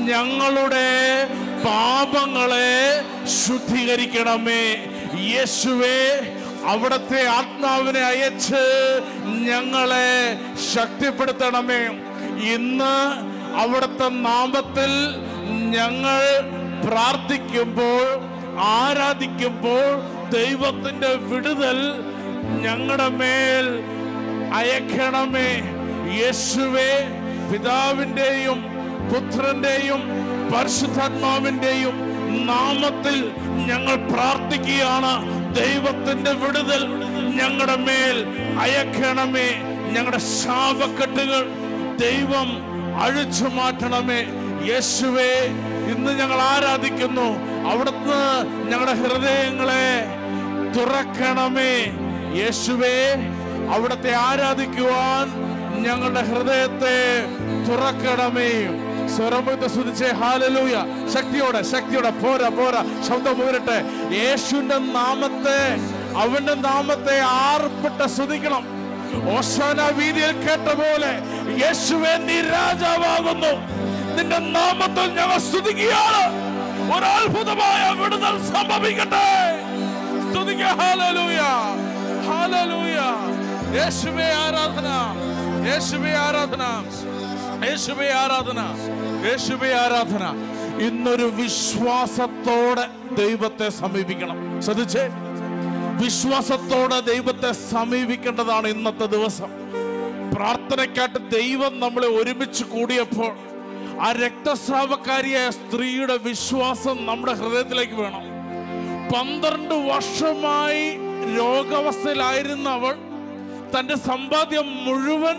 ഞങ്ങളുടെ പാപങ്ങളെ ശുദ്ധീകരിക്കണമേ യേശുവേ അവിടത്തെ ആത്മാവിനെ അയച്ച് ഞങ്ങളെ ശക്തിപ്പെടുത്തണമേ ഇന്ന് അവിടുത്തെ നാമത്തിൽ ഞങ്ങൾ പ്രാർത്ഥിക്കുമ്പോൾ ആരാധിക്കുമ്പോൾ ദൈവത്തിന്റെ വിടുതൽ ഞങ്ങളുടെ മേൽ അയക്കണമേ യേശുവേ പിതാവിൻ്റെയും പുത്രന്റെയും പരിശുദ്ധാത്മാവിൻ്റെയും നാമത്തിൽ ഞങ്ങൾ പ്രാർത്ഥിക്കുകയാണ് ദൈവത്തിന്റെ വിടുതൽ ഞങ്ങളുടെ മേൽ അയക്കണമേ ഞങ്ങളുടെ ശാപക്കെട്ടുകൾ ദൈവം അഴിച്ചു മാറ്റണമേ യേശുവേ ഇന്ന് ഞങ്ങൾ ആരാധിക്കുന്നു അവിടുന്ന് ഞങ്ങളുടെ ഹൃദയങ്ങളെ തുറക്കണമേ യേശുവേ അവിടത്തെ ആരാധിക്കുവാൻ ഞങ്ങളുടെ ഹൃദയത്തെ തുറക്കണമേ സ്വരമത്തെ സ്തുതിച്ചേ ഹാലലൂയ ശക്തിയോടെ ശക്തിയോടെ പോരാ പോരാ ശബ്ദം ഉയരട്ടെ യേശുവിന്റെ നാമത്തെ അവന്റെ നാമത്തെ ആർപ്പിട്ട് സ്തുതിക്കണം ഓശാന വീതിയിൽ കേട്ട പോലെ യേശുവെ നീ രാജാവാകുന്നു നിന്റെ നാമത്തിൽ ഞങ്ങൾ സ്തുതിക്കുകയാണ് ഒരു അത്ഭുതമായ വിടുതൽ സംഭവിക്കട്ടെ സ്തുതിക്കുക ഹാലലൂയ ഹാലലൂയ യേശുവേ ആരാധന യേശുവേ ആരാധന യേശുവേ ആരാധന യേശുവേ ആരാധന ഇന്നൊരു വിശ്വാസത്തോടെ ദൈവത്തെ സമീപിക്കണം ശ്രദ്ധിച്ചേ വിശ്വാസത്തോടെ ദൈവത്തെ സമീപിക്കേണ്ടതാണ് ഇന്നത്തെ ദിവസം പ്രാർത്ഥനയ്ക്കായിട്ട് ദൈവം നമ്മളെ ഒരുമിച്ച് കൂടിയപ്പോൾ ആ രക്തസ്രാവക്കാരിയായ സ്ത്രീയുടെ വിശ്വാസം നമ്മുടെ ഹൃദയത്തിലേക്ക് വേണം പന്ത്രണ്ട് വർഷമായി രോഗാവസ്ഥയിലായിരുന്ന അവൾ തന്റെ സമ്പാദ്യം മുഴുവൻ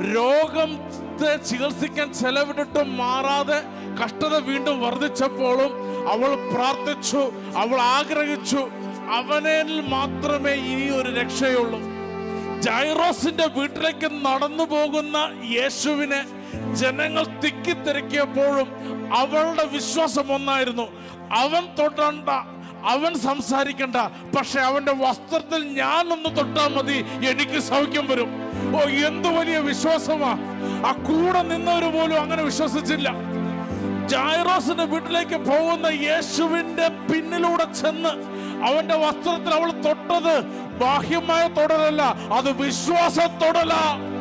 രോഗത്തെ ചികിത്സിക്കാൻ ചെലവിട്ടിട്ട് മാറാതെ കഷ്ടത വീണ്ടും വർദ്ധിച്ചപ്പോഴും അവൾ പ്രാർത്ഥിച്ചു അവൾ ആഗ്രഹിച്ചു അവനിൽ മാത്രമേ ഇനി ഒരു രക്ഷയുള്ളൂ ജൈറോസിന്റെ വീട്ടിലേക്ക് നടന്നു പോകുന്ന യേശുവിനെ ജനങ്ങൾ തിക്കിത്തിരക്കിയപ്പോഴും അവളുടെ വിശ്വാസം ഒന്നായിരുന്നു അവൻ തൊടണ്ട അവൻ സംസാരിക്കണ്ട പക്ഷെ അവന്റെ വസ്ത്രത്തിൽ ഞാനൊന്ന് തൊട്ടാൽ മതി എനിക്ക് സൗഖ്യം വരും ഓ എന്ത് വലിയ വിശ്വാസമാ ആ കൂടെ നിന്നവര് പോലും അങ്ങനെ വിശ്വസിച്ചില്ല ജൈറോസിന്റെ വീട്ടിലേക്ക് പോകുന്ന യേശുവിന്റെ പിന്നിലൂടെ ചെന്ന് അവന്റെ വസ്ത്രത്തിൽ അവൾ തൊട്ടത് ബാഹ്യമായ തൊടലല്ല അത് വിശ്വാസത്തൊടല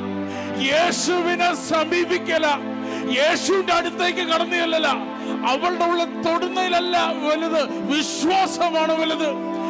യേശുവിനെ സമീപിക്കല യേശുവിന്റെ അടുത്തേക്ക് കടന്നു ചെല്ലല അവളുടെ ഉള്ളിൽ തൊടുന്നതിലല്ല വലുത് വിശ്വാസമാണ് വലുത്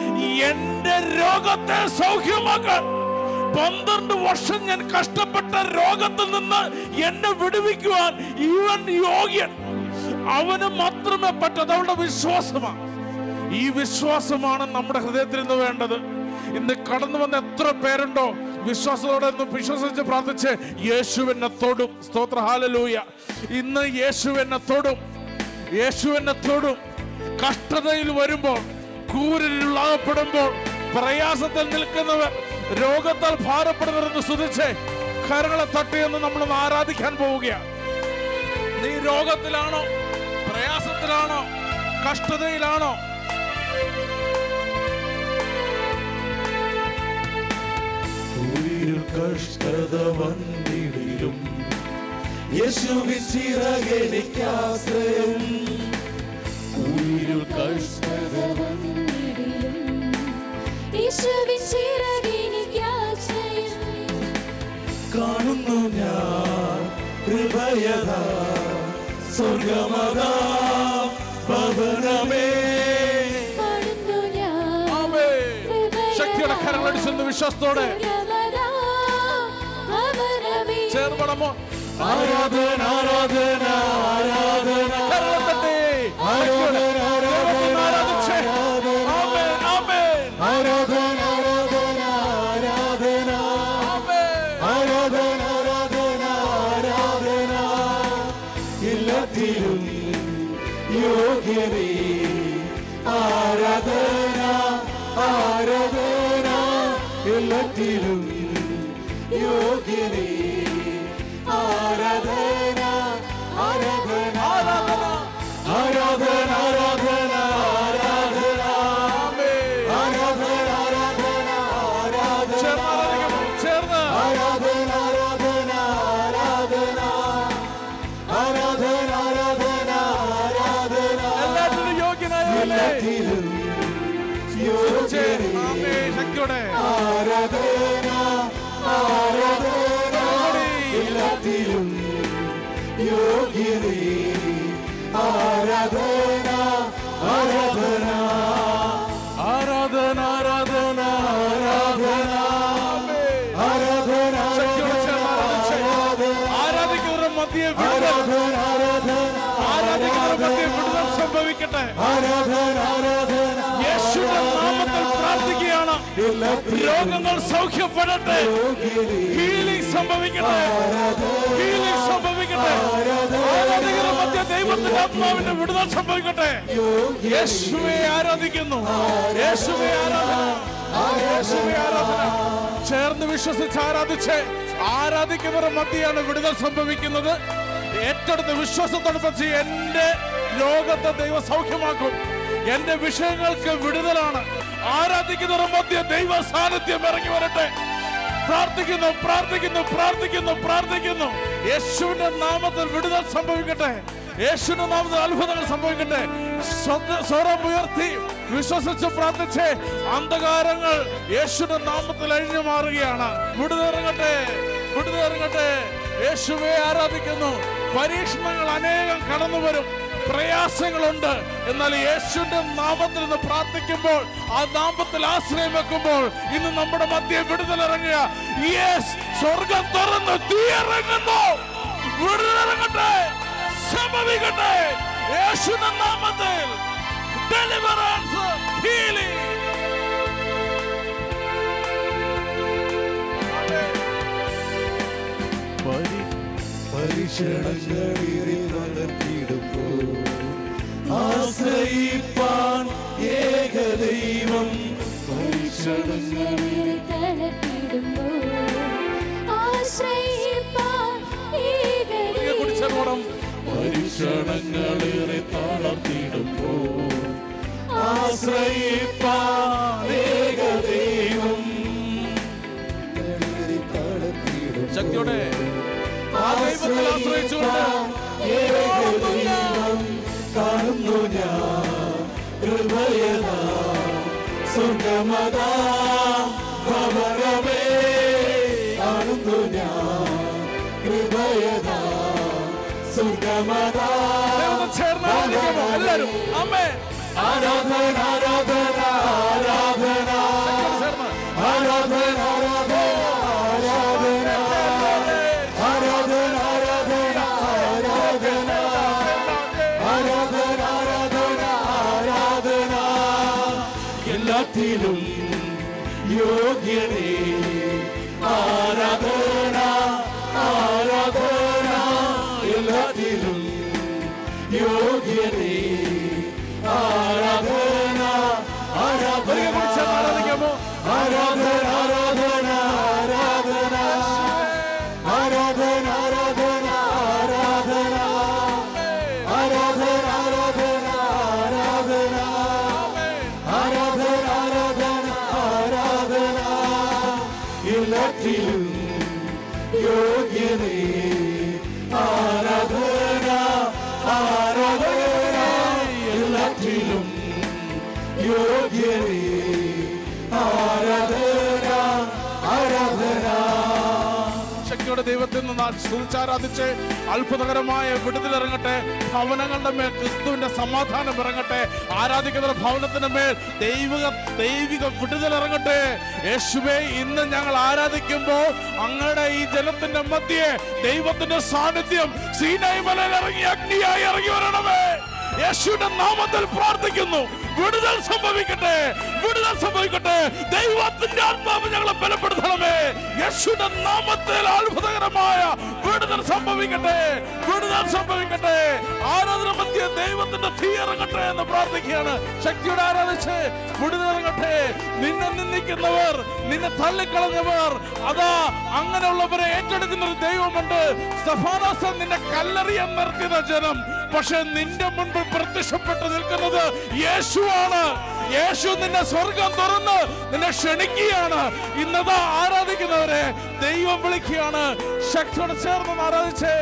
എന്റെ രോഗത്തെ സൗഖ്യമാക്കാൻ പന്ത്രണ്ട് വർഷം ഞാൻ കഷ്ടപ്പെട്ട രോഗത്തിൽ നിന്ന് എന്നെ വിടുവിക്കുവാൻ ഇവൻ യോഗ്യൻ അവന് മാത്രമേ പറ്റത് അവളുടെ വിശ്വാസമാണ് ഈ വിശ്വാസമാണ് നമ്മുടെ ഹൃദയത്തിൽ നിന്ന് വേണ്ടത് ഇന്ന് കടന്നു വന്ന എത്ര പേരുണ്ടോ വിശ്വാസത്തോടെ ഒന്ന് വിശ്വസിച്ച് പ്രാർത്ഥിച്ച് യേശു എന്നെ തൊടും സ്തോത്ര ഹാലലൂയ ഇന്ന് യേശു എന്നെ തൊടും യേശു എന്നെ തൊടും കഷ്ടതയിൽ വരുമ്പോൾ കൂരിൽ അകപ്പെടുമ്പോൾ പ്രയാസത്തിൽ നിൽക്കുന്നവർ രോഗത്താൽ ഭാരപ്പെടുന്നവരെന്ന് സ്തുതിച്ച് കരങ്ങളെ തട്ടിയെന്ന് നമ്മൾ ആരാധിക്കാൻ പോവുകയാണ് നീ രോഗത്തിലാണോ പ്രയാസത്തിലാണോ കഷ്ടതയിലാണോ ഉയിരിൽ കഷ്ടത വന്നിടിലും യേശുവിൻ ചിറകെനിക്കാശ്രയം ഉയിരിൽ കഷ്ടത യേശുവിൻ ചിറകിനിക്കാശ്രയം കാണുന്നു ഞാൻ കൃപയതാ സ്വർഗമതാ ഭവനമേ കാണുന്നു ഞാൻ ശക്തിയുടെ കരങ്ങളടിച്ചെന്ന് വിശ്വാസത്തോടെ യമദാ അവനമേ ചേർന്നടമോ ആരാധന ആരാധന ആരാധന കരങ്ങൾ തട്ടി ആരാധന ദൈവത്തിന് ആരാധിച്ച്. ആമേൻ, ആമേൻ, ആരാധന ആരാധന ആരാധന ആമേൻ. ആരാധന ആരാധന ആരാധന എല്ലാത്തിലും യോഗ്യനേ ആരാധന ആരാധന എല്ലാത്തിലും യോഗ്യനേ ആരാധന ആരാധന ആരാധന ആരാധന ആരാധന ആരാധന ആമേൻ. ആരാധന ആരാധന ആരാധന ചേർന്ന് ആരാധിക്കണം. ചേർന്ന് ആരാധന ആരാധന ആരാധന ആരാധന ആരാധന ആരാധന എല്ലാത്തിലും യോഗ്യതേ ആരാധന ആരാധന ആരാധന ആരാധന ആരാധന ആരാധന ശക്തിയോടെ ചേർന്ന് ആരാധിച്ചേ. ആരാധിക്കുന്നവരുടെ മധ്യേ വിടുതൽ ആരാധന ആരാധന ആരാധിക്കുന്നവരുടെ മധ്യേ വിടുതൽ സംഭവിക്കട്ടെ ആരാധന ആരാധന യേശുവിന്റെ നാമത്തിൽ പ്രാർത്ഥിക്കുകയാണ് രോഗങ്ങൾ സൗഖ്യപ്പെടട്ടെ ഹീലിംഗ് സംഭവിക്കട്ടെ ഹീലിംഗ് സംഭവിക്കട്ടെ ആരാധിക്കുന്ന മധ്യ ദൈവത്തിന്റെ ആത്മാവിന്റെ വിടുതൽ സംഭവിക്കട്ടെ യേശുവെ ആരാധിക്കുന്നു യേശുവെ ആരാധന യേശുവെ ആരാധന ചേർന്ന് വിശ്വസിച്ച് ആരാധിച്ച് ആരാധിക്കുന്നവരുടെ മധ്യയാണ് വിടുതൽ സംഭവിക്കുന്നത് ഏറ്റെടുത്ത് വിശ്വാസത്തോടൊപ്പം എന്റെ രോഗത്തെ ദൈവം സൗഖ്യമാക്കും എന്റെ വിഷയങ്ങൾക്ക് വിടുതലാണ് ആരാധിക്കുന്നവരുടെ മധ്യ ദൈവ സാന്നിധ്യം ഇറങ്ങി വരട്ടെ പ്രാർത്ഥിക്കുന്നു പ്രാർത്ഥിക്കുന്നു പ്രാർത്ഥിക്കുന്നു പ്രാർത്ഥിക്കുന്നു യേശുവിന്റെ നാമത്തിൽ വിടുതൽ സംഭവിക്കട്ടെ യേശുവിന്റെ നാമത്തിൽ അത്ഭുതങ്ങൾ സംഭവിക്കട്ടെ സ്വന്ത- സ്വരം ഉയർത്തി വിശ്വസിച്ച് പ്രാർത്ഥിച്ച് അന്ധകാരങ്ങൾ യേശുവിന്റെ നാമത്തിൽ അഴിഞ്ഞു മാറുകയാണ് വിടുതലിറങ്ങട്ടെ വിടുതലിറങ്ങട്ടെ യേശുവെ ആരാധിക്കുന്നു പരീക്ഷണങ്ങൾ അനേകം കടന്നു വരും പ്രയാസങ്ങളുണ്ട് എന്നാൽ യേശുവിന്റെ നാമത്തിൽ നിന്ന് പ്രാർത്ഥിക്കുമ്പോൾ ആ നാമത്തിൽ ആശ്രയം വെക്കുമ്പോൾ ഇന്ന് നമ്മുടെ മധ്യ വിടുതലിറങ്ങുക യെസ് സ്വർഗം തുറന്ന് തീ ഇറങ്ങുന്നു വിടുതലിറങ്ങട്ടെ സംഭവിക്കട്ടെ യേശുവിന്റെ നാമത്തിൽ ഡെലിവറൻസ് ഹീലിംഗ് പരീക്ഷണങ്ങളിൽ നടത്തിയിടുമ്പോൾ ആശ്രയിപ്പാൻ ഏകദൈവം പരീക്ഷണങ്ങളിൽ കുടിച്ചോണം പരീക്ഷണങ്ങളേറെ തളർത്തിയിടുമ്പോൾ ആശ്രയിപ്പാൻ ഏകദൈവം ശക്തിയോടെ ആ ദൈവത്തിൽ ആശ്രയിച്ചുകൊണ്ട് ഏകദൈവം കാണുന്നു ഞാൻ ഹൃദയതാ സ്വർഗമതാ ഭവനമേ കാണുന്നു ഞാൻ ഹൃദയതാ സ്വർഗമതാ ദൈവത്തെ ചേർന്ന് ആരാധിക്കാമോ എല്ലാവരും അമ്മേ ആരാധന ആരാധന ആരാധന ചേർന്ന് ആരാധന ആരാധന ആരാധന ആരാധന ആരാധന ആരാധന ആരാധന ആരാധന ആരാധന എല്ലാത്തിലും യോഗ്യതേ ആരാധന ആരാധന എല്ലാത്തിലും യോഗ്യതേ ആരാധന ഒരിക്കൽ കൂടി ചേർന്ന് ആരാധന ആരാധിക്കാമോ ആരാധന ആരാധന ആരാധന ആരാധന ആരാധന ആരാധന ആരാധന ആരാധന ആരാധന ആരാധന ആരാധന ആരാധന എല്ലാത്തിലും യോഗ്യതേ ആരാധന ആരാധന എല്ലാത്തിലും യോഗ്യതേ ആരാധന ആരാധന ശക്തിയോടെ ദൈവത്തിൽ നിന്ന് സ്തുതിച്ചാരാധിച്ച് അത്ഭുതകരമായ വിടുതലിറങ്ങട്ടെ ഭവനങ്ങളുടെ മേൽ ക്രിസ്തുവിന്റെ സമാധാനം ഇറങ്ങട്ടെ ആരാധിക്കുന്ന ഭവനത്തിന്റെ മേൽ ദൈവിക ദൈവിക വിടുതലിറങ്ങട്ടെ യേശുവേ ഇന്ന് ഞങ്ങൾ ആരാധിക്കുമ്പോൾ അങ്ങയുടെ ഈ ജനത്തിന്റെ മധ്യേ ദൈവത്തിന്റെ സാന്നിധ്യം സീനായി മലയിൽ ഇറങ്ങി അഗ്നിയായി ഇറങ്ങി വരണമേ യേശുവിന്റെ നാമത്തിൽ പ്രാർത്ഥിക്കുന്നു വിടുതൽ സംഭവിക്കട്ടെ വിടുതൽ സംഭവിക്കട്ടെ ദൈവത്തിന്റെ ആത്മാവ് ഞങ്ങളെ ബലപ്പെടുത്തണമേ യേശുവിന്റെ നാമത്തിൽ അത്ഭുതകരമായ വിടുതൽ സംഭവിക്കട്ടെ വിടുതൽ സംഭവിക്കട്ടെ ആരാധന മധ്യ ദൈവത്തിന്റെ തീ ഇറങ്ങട്ടെ എന്ന് പ്രാർത്ഥിക്കുകയാണ് ശക്തിയോടെ ആരാധിച്ച് വിടുതൽ ഇറങ്ങട്ടെ നിന്നെ നിന്ദിക്കുന്നവർ നിന്നെ തള്ളിക്കളഞ്ഞവർ അതാ അങ്ങനെയുള്ളവരെ ഏറ്റെടുക്കുന്ന ഒരു ദൈവമുണ്ട് സ്തഫാനോസ് നിന്നെ കല്ലെറിയാൻ നിർത്തിയ ജനം പക്ഷെ നിന്റെ മുൻപിൽ പ്രത്യക്ഷപ്പെട്ട് നിൽക്കുന്നത് യേശുവാണ് യേശു നിന്നെ സ്വർഗം തുറന്ന് നിന്നെ ക്ഷണിക്കുകയാണ് ഇന്നതാ ആരാധിക്കുന്നവരെ ദൈവം വിളിക്കുകയാണ് ശക്തിയോടെ ചേർന്ന് ആരാധിച്ചേ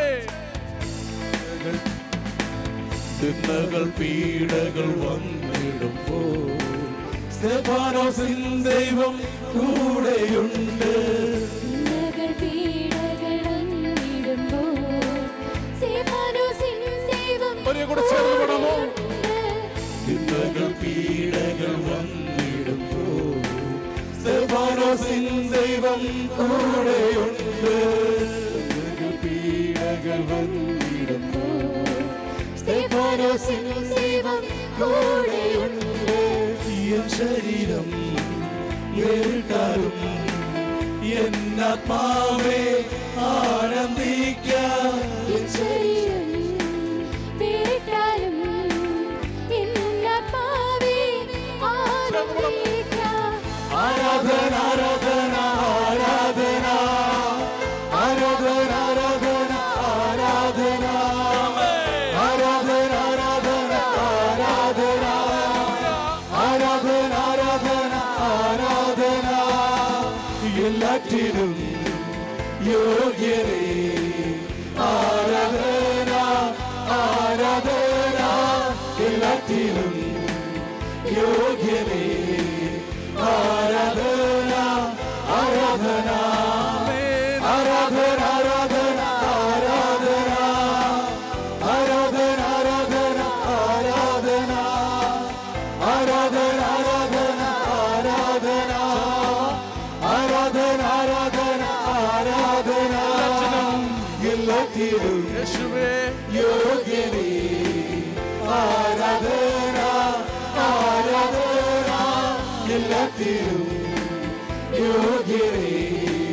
തിന്മകൾ പീഡകൾ വന്നിടുമ്പോൾ സ്തെഫാനോസിൻ ദൈവം കൂടെയുണ്ട് കൂടെയുണ്ട് പീഡകൾ വന്നിടുമ്പോൾ സ്തേഫാനോസിൻ ദൈവം കൂടെയുണ്ട് എൻ ശരീരം വേറിട്ടാലും എന്നാത്മാവേ ആനന്ദിക്കാം എൻ ശരീരം വേറിട്ടാലും എന്നാത്മാവേ ആനന്ദിക്കാം. ആരാധന ആരാധന ആരാധന ആരാധന ആരാധന ആരാധന ആരാധന ആരാധന ആരാധന ആരാധന ആരാധന ആരാധന എല്ലാറ്റിനും യോഗ്യരേ ആരാധന ആരാധന എല്ലാറ്റിനും യോഗ്യനേ ആരാധന ആരാധന ആരാധന ആരാധന ആരാധന ആരാധന ആരാധന ആരാധന ആരാധന ആരാധന ആരാധന ആരാധന ആരാധന ആരാധന എല്ലാത്തിനും യേശുവേ യോഗ്യനേ ആരാധന ആരാധന എല്ലാത്തിനും യോഗ്യനേ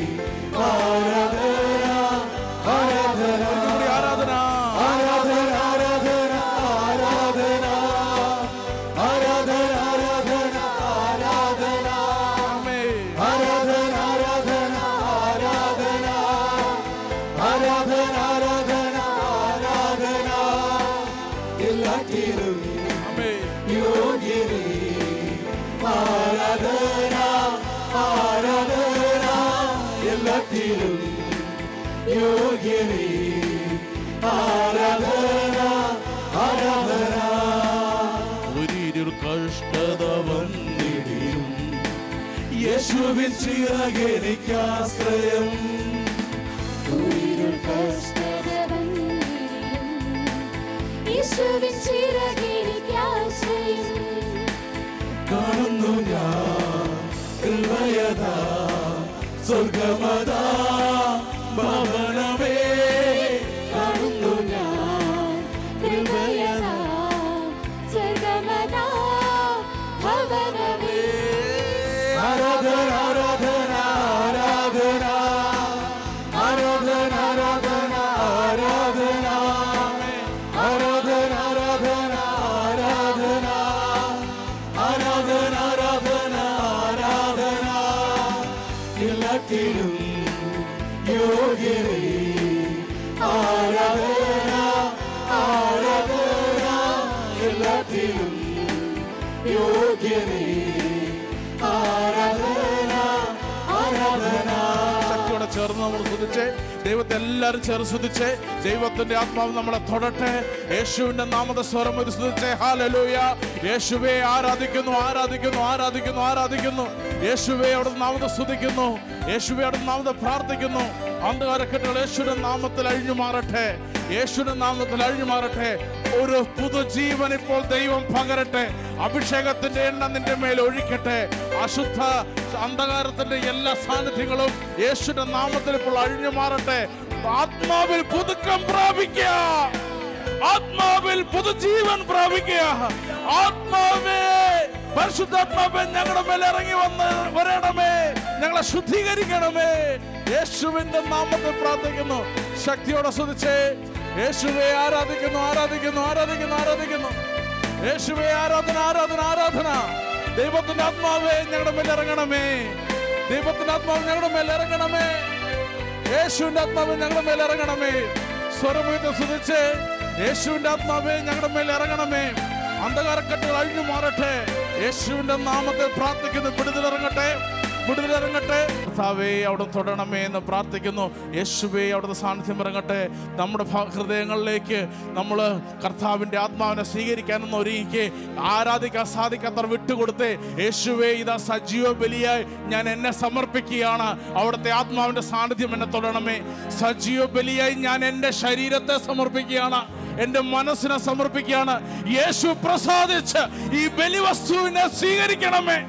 ആരാധന ആരാധന കൂടി ആരാധന ആരാധന ആരാധന ആരാധന ആരാധന ആരാധന ആരാധന ആമേ ആരാധന ആരാധന ആരാധന ആരാധന ആരാധന ആരാധന എല്ലാറ്റിനും ആമേ യോഗ്യനേ ആരാധന ആരാധന എല്ലാറ്റിനും യോഗ്യനേ ആരാധന ആരാധന ഒരിരു കഷ്ടത വന്നിടിയും യേശുവിൻ ചിറകെനിക്കാശ്രയം ഉയരുൾ കഷ്ടത വന്നിടിലും യേശുവിൻ ചിറകിനിക്കാശ്രയം. കാണുന്നു ഞാൻ കൃപയതാ സ്വർഗമതാ ഭവനമേ കാണുന്നു ഞാൻ കൃപയതാ സ്വർഗമതാ ഭവനമേ. ആരാധന ആരാധന ആരാധന ആരാധന ആരാധന ആരാധന ആരാധന ആരാധന ആരാധന ആരാധന ആരാധന ആരാധന എല്ലാത്തിനും യോഗ്യനേ ആരാധന ആരാധന എല്ലാത്തിനും യോഗ്യനേ ആരാധന ആരാധന ശക്തിയോടെ ചേർന്ന് നമ്മൾ സ്തുതിച്ചേ ദൈവത്തെ എല്ലാവരും ചേർന്ന് സ്തുതിച്ചേ ദൈവത്തിന്റെ ആത്മാവ് നമ്മളെ തൊടട്ടെ യേശുവിന്റെ നാമത്തെ സ്വരം ഒരു സ്തുതിച്ചേ ഹാലലൂയ യേശുവെ ആരാധിക്കുന്നു ആരാധിക്കുന്നു ആരാധിക്കുന്നു ആരാധിക്കുന്നു യേശുവെ അവിടെ നാമത്തെ സ്തുതിക്കുന്നു യേശുവെ അവിടെ നാമത്തെ പ്രാർത്ഥിക്കുന്നു അന്ധകാരക്കെട്ടുകൾ യേശുവിന്റെ നാമത്തിൽ അഴിഞ്ഞു മാറട്ടെ യേശുവിന്റെ നാമത്തിൽ അഴിഞ്ഞു മാറട്ടെ ഒരു പുതുജീവൻ ഇപ്പോൾ ദൈവം പകരട്ടെ അഭിഷേകത്തിന്റെ എണ്ണ നിന്റെ മേൽ ഒഴിക്കട്ടെ അശുദ്ധ അന്ധകാരത്തിന്റെ എല്ലാ സാന്നിധ്യങ്ങളും യേശുവിന്റെ നാമത്തിൽ ഇപ്പോൾ അഴിഞ്ഞു മാറട്ടെ ആത്മാവിൽ പുതുക്കം പ്രാപിക്കുക ആത്മാവിൽ പുതുജീവൻ പ്രാപിക്കുക ആത്മാവേ പരിശുദ്ധാത്മാവേ ഞങ്ങളുടെ മേൽ ഇറങ്ങി വന്ന് വരണമേ ഞങ്ങളെ ശുദ്ധീകരിക്കണമേ യേശുവിന്റെ നാമത്തിൽ പ്രാർത്ഥിക്കുന്നു ശക്തിയോടെ സ്തുതിച്ചേ യേശുവെ ആരാധിക്കുന്നു ആരാധിക്കുന്നു ആരാധിക്കുന്നു ആരാധിക്കുന്നു യേശുവെ ആരാധന ആരാധന ആരാധന ദൈവത്തിന്റെ ആത്മാവേ ഞങ്ങളുടെ മേൽ ഇറങ്ങണമേ ദൈവത്തിന്റെ ആത്മാവ് ഞങ്ങളുടെ മേൽ ഇറങ്ങണമേ യേശുവിന്റെ ആത്മാവ് ഞങ്ങളുടെ മേൽ ഇറങ്ങണമേ സ്വരമുയർത്തി സ്തുതിച്ച് യേശുവിന്റെ ആത്മാവേ ഞങ്ങളുടെ മേൽ ഇറങ്ങണമേ അന്ധകാരക്കെട്ടുകൾ അഴിഞ്ഞു മാറട്ടെ യേശുവിന്റെ നാമത്തിൽ പ്രാർത്ഥിക്കുന്നു വിടുതലിറങ്ങട്ടെ വിടുതലിറങ്ങട്ടെ കർത്താവേ അവിടെ തൊടണമേ എന്ന് പ്രാർത്ഥിക്കുന്നു യേശുവേ അവിടുത്തെ സാന്നിധ്യം ഇറങ്ങട്ടെ നമ്മുടെ ഭ- ഹൃദയങ്ങളിലേക്ക് നമ്മൾ കർത്താവിൻ്റെ ആത്മാവിനെ സ്വീകരിക്കാനെന്ന് ഒരുങ്ങിക്ക് ആരാധിക്കാൻ സാധിക്കാത്തവർ വിട്ടുകൊടുത്ത് യേശുവേ ഇതാ സജീവ ബലിയായി ഞാൻ എന്നെ സമർപ്പിക്കുകയാണ് അവിടുത്തെ ആത്മാവിൻ്റെ സാന്നിധ്യം എന്നെ തൊടണമേ സജീവ ബലിയായി ഞാൻ എൻ്റെ ശരീരത്തെ സമർപ്പിക്കുകയാണ് എൻ്റെ മനസ്സിനെ സമർപ്പിക്കുകയാണ് യേശു പ്രസാദിച്ച് ഈ ബലിവസ്തുവിനെ സ്വീകരിക്കണമേ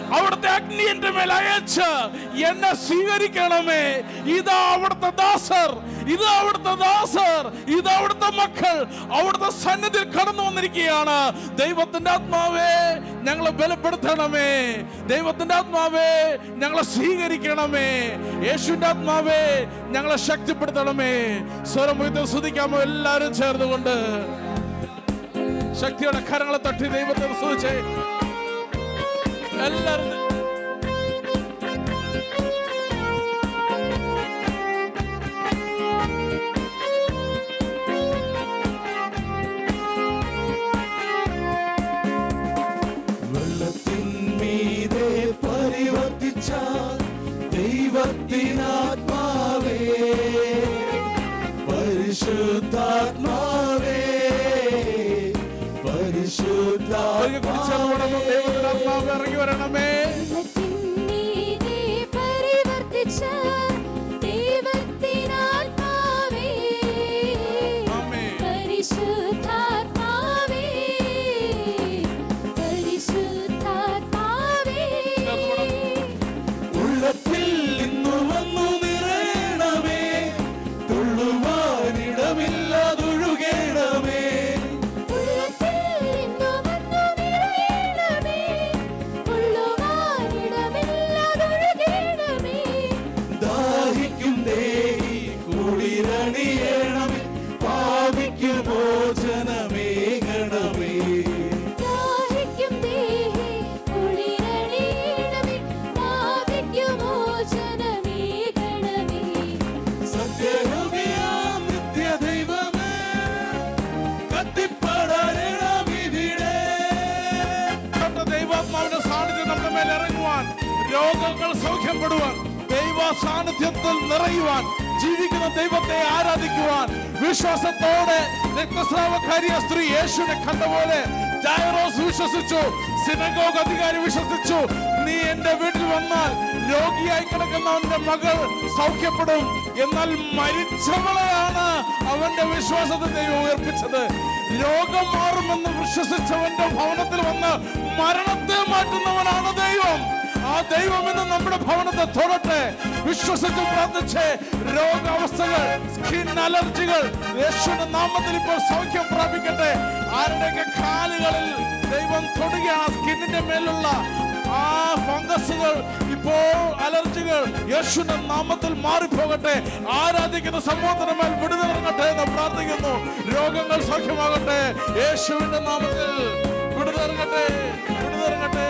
അവിടുത്തെ അഗ്നി എന്റെ മേൽ അയച്ച് എന്നെ സ്വീകരിക്കണമേ ഇതാ അവിടുത്തെ ദാസർ ഇതാ അവിടുത്തെ ദാസർ ഇതാ അവിടുത്തെ മക്കൾ അവിടുത്തെ സന്നിധിയിൽ കടന്നു വന്നിരിക്കുകയാണ് ദൈവത്തിന്റെ ആത്മാവേ ഞങ്ങളെ ബലപ്പെടുത്തണമേ ദൈവത്തിന്റെ ആത്മാവേ ഞങ്ങളെ സ്വീകരിക്കണമേ യേശുവിന്റെ ആത്മാവേ ഞങ്ങളെ ശക്തിപ്പെടുത്തണമേ സ്വരം ഉയർത്തി സ്തുതിക്കാമോ എല്ലാവരും ചേർന്നുകൊണ്ട് ശക്തിയുടെ കരങ്ങളെ തട്ടി ദൈവത്തെ സ്തുതിച്ചേ എല്ലാവരും വെള്ളത്തിന്മീതെ പരിവർത്തിച്ച ദൈവത്തിനാത്മാവേ പരിശുദ്ധാത്മാവേ ഒരിക്കൽ കൂടി ചേർന്ന് പാടാമോ? ദൈവത്തിന്റെ ആത്മാവ് ഇറങ്ങി വരണമേ വെള്ളത്തിന്മീതെ പരിവർത്തിച്ച ദൈവത്തിനാത്മാവേ, ആമേൻ. പരിശുദ്ധാത്മാവേ, പരിശുദ്ധാത്മാവേ. ഉള്ളത്തിൽ ഇന്നു വന്നു നിറയണമേ തുള്ളുവാനിടമില്ലാതൊഴുകേണമേ ഉള്ളത്തിൽ ഇന്നു വന്നു നിറയണമേ, കൊള്ളുവാനിടമില്ലാതൊഴുകേണമേ. ദാഹിക്കും ദേഹി കുളിരണിയണമേ പാപിക്കു മോചനമേകണമേ ദാഹിക്കും ദേഹി കുളിരണിയണമേ, പാപിക്കു മോചനമേകണമേ. സത്യഹൃദയാം നിത്യദൈവമേ കത്തിപ്പടരണമിവിടെ കണ്ട ദൈവാത്മാവിന്റെ സാന്നിധ്യം നമ്മുടെ മേൽ ഇറങ്ങുവാൻ രോഗങ്ങൾ സൗഖ്യപ്പെടുവാൻ ദൈവ സാന്നിധ്യത്തിൽ നിറയുവാൻ ജീവിക്കുന്ന ദൈവത്തെ ആരാധിക്കുവാൻ വിശ്വാസത്തോടെ രക്തസ്രാവക്കാരിയ സ്ത്രീ യേശുവിനെ കണ്ട പോലെ ജൈറോസ് വിശ്വസിച്ചു സിനഗോഗ് അധികാരി വിശ്വസിച്ചു നീ എന്റെ വീട്ടിൽ വന്നാൽ രോഗിയായി കിടക്കുന്നവന്റെ മകൾ സൗഖ്യപ്പെടും എന്നാൽ മരിച്ചവളെയാണ് അവന്റെ വിശ്വാസത്തെ ദൈവം ഉയർപ്പിച്ചത് രോഗം മാറുമെന്ന് വിശ്വസിച്ചവന്റെ ഭവനത്തിൽ വന്ന് മരണത്തെ മാറ്റുന്നവനാണ് ദൈവം ആ ദൈവം ഇന്ന് നമ്മുടെ ഭവനത്തെ തൊടട്ടെ വിശ്വസിച്ച് പ്രാർത്ഥിച്ച് രോഗാവസ്ഥകൾ സ്കിൻ അലർജികൾ യേശുവിന്റെ നാമത്തിൽ ഇപ്പോൾ സൗഖ്യം പ്രാപിക്കട്ടെ ആരുടെയൊക്കെ കാലുകളിൽ ദൈവം തൊടുകയാണ് ആ സ്കിന്നിന്റെ മേലുള്ള ആ ഫംഗസുകൾ ഇപ്പോൾ അലർജികൾ യേശുവിന്റെ നാമത്തിൽ മാറിപ്പോകട്ടെ ആരാധിക്കുന്ന സമൂഹത്തിന് മേൽ വിടുതലിറങ്ങട്ടെ എന്ന് പ്രാർത്ഥിക്കുന്നു രോഗങ്ങൾ സൗഖ്യമാകട്ടെ യേശുവിന്റെ നാമത്തിൽ വിടുതലിറങ്ങട്ടെ വിടുതലിറങ്ങട്ടെ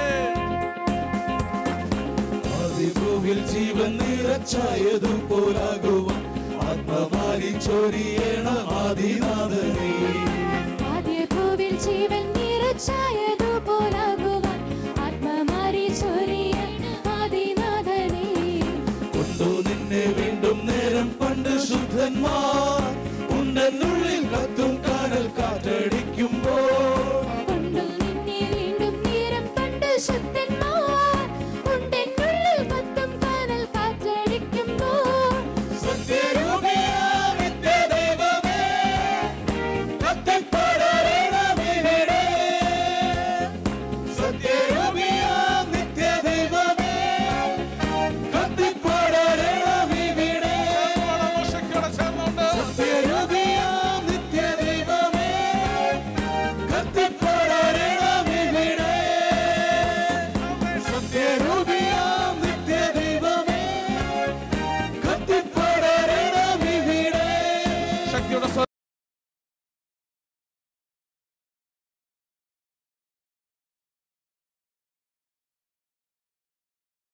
അതിഭൂവിൽ ജീവൻ നിറച്ചായതുപോലാകുവാൻ ആത്മമാരി ചൊരിയണം ആദിനാഥനേ ആദ്യഭൂവിൽ ജീവൻ നിറച്ചായതുപോലാകുവാൻ ആത്മമാരി ചൊരിയണം ആദിനാഥനേ. കൊണ്ടു നിന്നെ വീണ്ടും നേരം പണ്ട് ശുദ്ധന്മാർ